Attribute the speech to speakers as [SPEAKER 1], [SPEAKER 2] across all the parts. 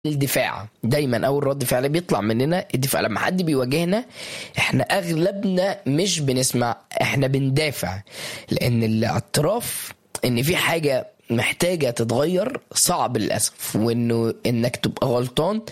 [SPEAKER 1] الدفاع دايما اول رد فعل بيطلع مننا الدفاع لما حد بيواجهنا احنا اغلبنا مش بنسمع احنا بندافع لان الاعتراف ان في حاجه محتاجه تتغير صعب للاسف وانه انك تبقى غلطان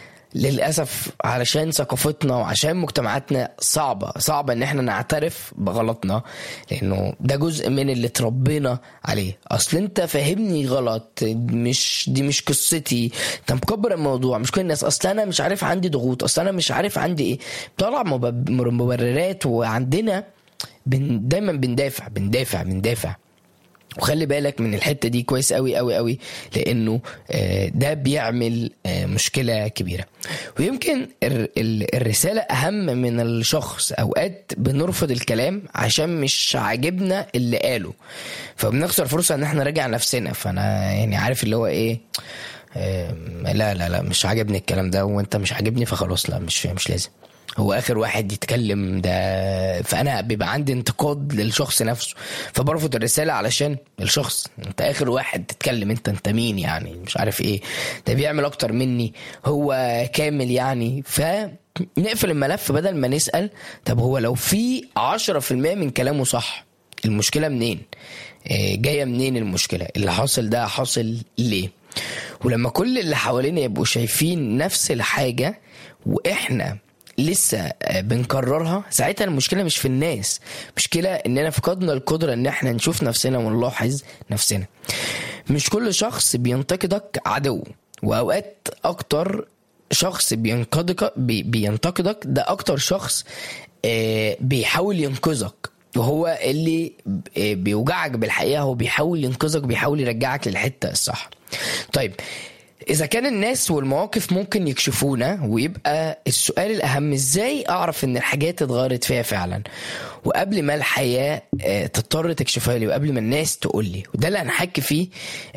[SPEAKER 1] للاسف علشان ثقافتنا وعشان مجتمعاتنا صعبه صعبه ان احنا نعترف بغلطنا لانه ده جزء من اللي اتربينا عليه اصل انت فاهمني غلط مش دي مش قصتي انت مكبر الموضوع مش كل الناس اصل انا مش عارف عندي ضغوط اصل انا مش عارف عندي ايه طلع مب- مبررات وعندنا بن دايما بندافع بندافع بندافع وخلي بالك من الحته دي كويس قوي قوي قوي لانه آه، ده بيعمل آه، مشكله كبيره ويمكن الر- ال- الرساله اهم من الشخص اوقات بنرفض الكلام عشان مش عاجبنا اللي قاله فبنخسر فرصه ان احنا نراجع نفسنا فانا يعني عارف اللي هو ايه آه، لا لا لا مش عاجبني الكلام ده وانت مش عاجبني فخلاص لا مش مش لازم هو اخر واحد يتكلم ده فانا بيبقى عندي انتقاد للشخص نفسه فبرفض الرساله علشان الشخص انت اخر واحد تتكلم انت انت مين يعني مش عارف ايه ده بيعمل اكتر مني هو كامل يعني فنقفل الملف بدل ما نسال طب هو لو في 10% من كلامه صح المشكله منين آه، جايه منين المشكله اللي حاصل ده حاصل ليه ولما كل اللي حوالينا يبقوا شايفين نفس الحاجه واحنا لسه آه، بنكررها ساعتها المشكله مش في الناس مشكله اننا فقدنا القدره ان احنا نشوف نفسنا ونلاحظ نفسنا مش كل شخص بينتقدك عدو واوقات اكتر شخص بينقدك بي بينتقدك ده اكتر شخص آه، بيحاول ينقذك وهو اللي آه، بيوجعك بالحقيقه هو بيحاول ينقذك بيحاول يرجعك للحته الصح طيب إذا كان الناس والمواقف ممكن يكشفونا ويبقى السؤال الأهم إزاي أعرف إن الحاجات اتغيرت فيها فعلا وقبل ما الحياة آه، تضطر تكشفها لي وقبل ما الناس تقول لي وده اللي هنحكي فيه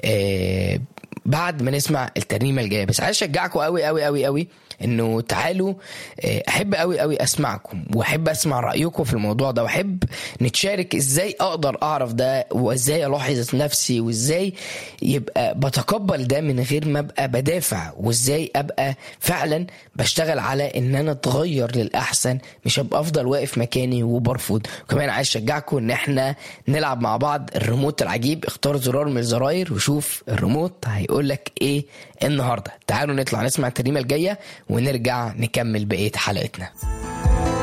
[SPEAKER 1] آه، بعد ما نسمع الترنيمة الجاية بس عايز أشجعكم قوي قوي قوي قوي إنه تعالوا آه، أحب قوي قوي أسمعكم وأحب أسمع رأيكم في الموضوع ده وأحب نتشارك إزاي أقدر أعرف ده وإزاي ألاحظ نفسي وإزاي يبقى بتقبل ده من غير ما ابقى بدافع وازاي ابقى فعلا بشتغل على ان انا اتغير للاحسن مش ابقى افضل واقف مكاني وبرفض كمان عايز اشجعكم ان احنا نلعب مع بعض الريموت العجيب اختار زرار من الزراير وشوف الريموت هيقول لك ايه النهارده تعالوا نطلع نسمع الترنيمه الجايه ونرجع نكمل بقيه حلقتنا